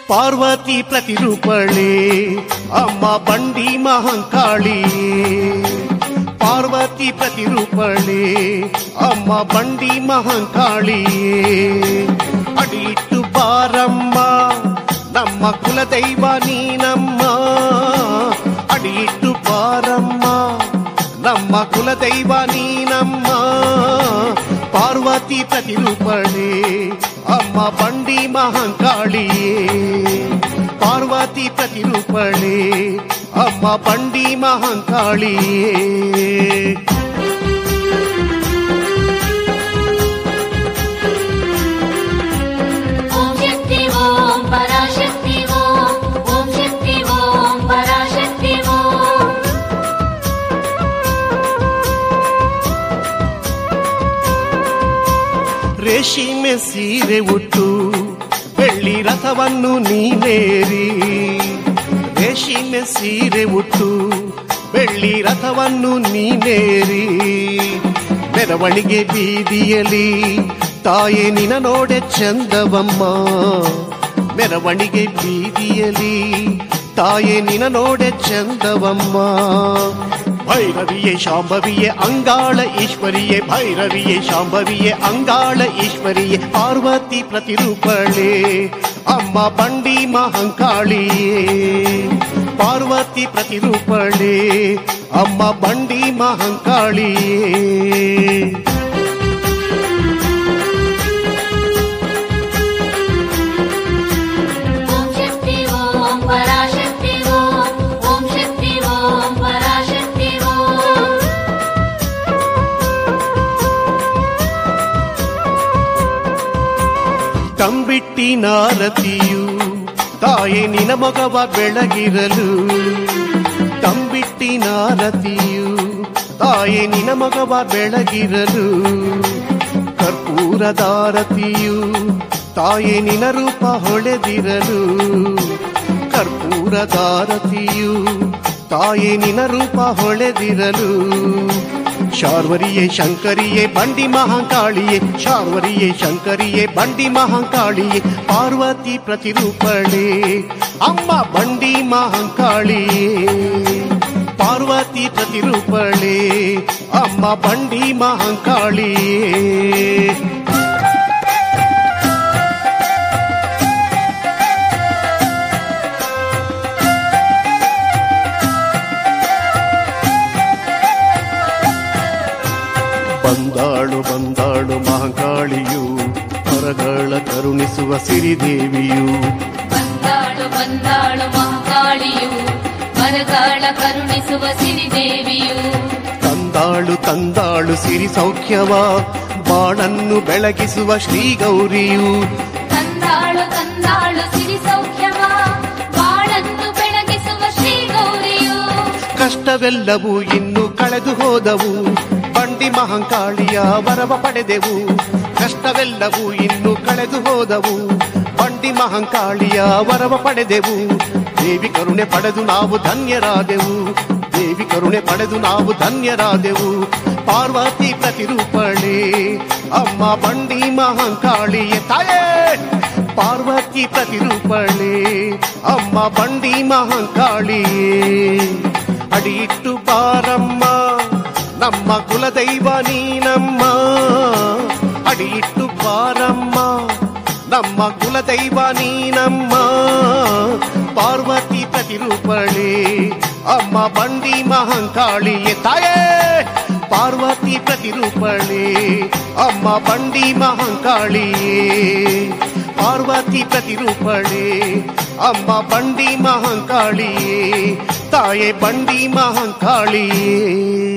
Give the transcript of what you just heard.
ಪಾರ್ವತಿ ಪ್ರತಿರೂಪಳೆ ಅಮ್ಮ ಬಂಡಿ ಮಹಂಕಾಳಿಯೇ ಪಾರ್ವತಿ ಪ್ರತಿರೂಪಳೆ ಅಮ್ಮ ಬಂಡಿ ಮಹಂಕಾಳಿಯೇ ಅಡಿಯಿಟ್ಟು ಬಾರಮ್ಮ ನಮ್ಮ ಕುಲದೈವ ನೀನಮ್ಮ ಅಡಿಯಿಟ್ಟು ಬಾರಮ್ಮ ನಮ್ಮ ಕುಲದೈವ ನೀನಮ್ಮ ಪಾರ್ವತಿ ಪ್ರತಿರೂಪಳೆ ಅಮ್ಮ ಬಂಡಿ ಮಹಂಕಾಳಿಯೇ ಪಾರ್ವತಿ ಪ್ರತಿರೂಪಳೆ ಅಮ್ಮ ಬಂಡಿ ಮಹಂಕಾಳಿಯೇ ಓಂ ಶಕ್ತಿ ಓಂ ಪರಾಶಕ್ತಿ ಓಂ ಓಂ ಶಕ್ತಿ ಓಂ ಪರಾಶಕ್ತಿ ಓಂ ರೇಷಿಮೆ ಸೀರೆ ಉಟ್ಟು ಬೆಳ್ಳಿ ರಥವನ್ನು ನೀನೇರಿ ರೇಷಿಮೆ ಸೀರೆ ಉಟ್ಟು ಬೆಳ್ಳಿ ರಥವನ್ನು ನೀನೇರಿ ಮೆರವಣಿಗೆ ಬೀದಿಯಲಿ ತಾಯೆ ನಿನ ನೋಡೆ ಚಂದವಮ್ಮ ಮೆರವಣಿಗೆ ಬೀದಿಯಲಿ ತಾಯೆ ನಿನ ನೋಡೆ ಚಂದವಮ್ಮ ಭೈರವಿಯೇ ಶಾಂಭವಿಯೇ ಅಂಗಾಳ ಈಶ್ವರಿಯೇ ಭೈರವಿಯೇ ಶಾಂಭವಿಯೇ ಅಂಗಾಳ ಈಶ್ವರಿಯೇ ಪಾರ್ವತಿ ಪ್ರತಿರೂಪಳೆ ಅಮ್ಮ ಬಂಡಿ ಮಹಂಕಾಳಿಯೇ ಪಾರ್ವತಿ ಪ್ರತಿರೂಪಳೆ ಅಮ್ಮ ಬಂಡಿ ಮಹಂಕಾಳಿಯೇ ಓಂ ಶಕ್ತಿ ಓಂ ಪರಾಶಕ್ತಿ ಓಂ ಓಂ ಶಕ್ತಿ ಓಂ ಪರಾಶಕ್ತಿ ಓಂ ತಂಬಿಟ್ಟಿನಾರತಿಯು ತಾಯೆ ನಿನ ಮೊಗವ ಬೆಳಗಿರಲು ತಂಬಿಟ್ಟಿನಾರತಿಯು ತಾಯೆ ನಿನ ಮೊಗವ ಬೆಳಗಿರಲು ಕರ್ಪೂರದಾರತಿಯು ತಾಯೆ ನಿನ ರೂಪ ಹೊಳೆದಿರಲು ಕರ್ಪೂರದಾರತಿಯು ತಾಯೆ ನಿನ ರೂಪ ಹೊಳೆದಿರಲು ಶಾರ್ವರಿಯೇ ಶಂಕರಿಯೇ ಬಂಡಿ ಮಹಾಕಾಳಿಯೇ ಶಾರ್ವರಿಯೇ ಶಂಕರಿಯೇ ಬಂಡಿ ಮಹಾಕಾಳಿಯೇ ಪಾರ್ವತಿ ಪ್ರತಿರೂಪಳೆ ಅಮ್ಮ ಬಂಡಿ ಮಹಾಕಾಳಿಯೇ ಪಾರ್ವತಿ ಪ್ರತಿರೂಪಳೆ ಅಮ್ಮ ಬಂಡಿ ಮಹಾಕಾಳಿಯೇ ಬಂದಾಳು ಬಂದಾಳು ಮಹಾಕಾಳಿಯು ಹೊರಗಳ ಕರುಣಿಸುವ ಸಿರಿದೇವಿಯು ಬಂದಾಳು ಬಂದಾಳು ಮಹಾಕಾಳಿಯು ಮರಗಾಳ ಕರುಣಿಸುವ ಸಿರಿದೇವಿಯು ತಂದಾಳು ತಂದಾಳು ಸಿರಿ ಸೌಖ್ಯವ ಬಾಳನ್ನು ಬೆಳಗಿಸುವ ಶ್ರೀ ಗೌರಿಯು ತಂದಾಳು ತಂದಾಳು ಸಿರಿ ಸೌಖ್ಯವ ಬಾಳನ್ನು ಬೆಳಗಿಸುವ ಶ್ರೀ ಗೌರಿಯು ಕಷ್ಟವೆಲ್ಲವೂ ಇನ್ನು ಕಳೆದು ಹೋದವು ಬಂಡಿ ಮಹಂಕಾಳಿಯ ವರವ ಪಡೆದೆವು ಕಷ್ಟವೆಲ್ಲವೂ ಇನ್ನು ಕಳೆದು ಹೋದವು ಬಂಡಿ ಮಹಂಕಾಳಿಯ ವರವ ಪಡೆದೆವು ದೇವಿ ಕರುಣೆ ಪಡೆದು ನಾವು ಧನ್ಯರಾದೆವು ದೇವಿ ಕರುಣೆ ಪಡೆದು ನಾವು ಧನ್ಯರಾದೆವು ಪಾರ್ವತಿ ಪ್ರತಿರೂಪಳೆ ಅಮ್ಮ ಬಂಡಿ ಮಹಂಕಾಳಿಯ ತಾಯೇ ಪಾರ್ವತಿ ಪ್ರತಿರೂಪಳೆ ಅಮ್ಮ ಬಂಡಿ ಮಹಂಕಾಳಿಯೇ ಅಡಿಯಿಟ್ಟು ಬಾರಮ್ಮ ನಮ್ಮ ಕುಲದೈವ ನೀನಮ್ಮ ಅಡಿಯಿಟ್ಟು ಬಾರಮ್ಮ ನಮ್ಮ ಕುಲದೈವ ನೀನಮ್ಮ ಪಾರ್ವತಿ ಪ್ರತಿರೂಪಳೆ ಅಮ್ಮ ಬಂಡಿ ಮಹಂಕಾಳಿಯೇ ತಾಯೇ ಪಾರ್ವತಿ ಪ್ರತಿರೂಪಳೆ ಅಮ್ಮ ಬಂಡಿ ಮಹಂಕಾಳಿಯೇ ಪಾರ್ವತಿ ಪ್ರತಿರೂಪಳೆ ಅಮ್ಮ ಬಂಡಿ ಮಹಂಕಾಳಿಯೇ ತಾಯೆ ಬಂಡಿ ಮಹಂಕಾಳಿಯೇ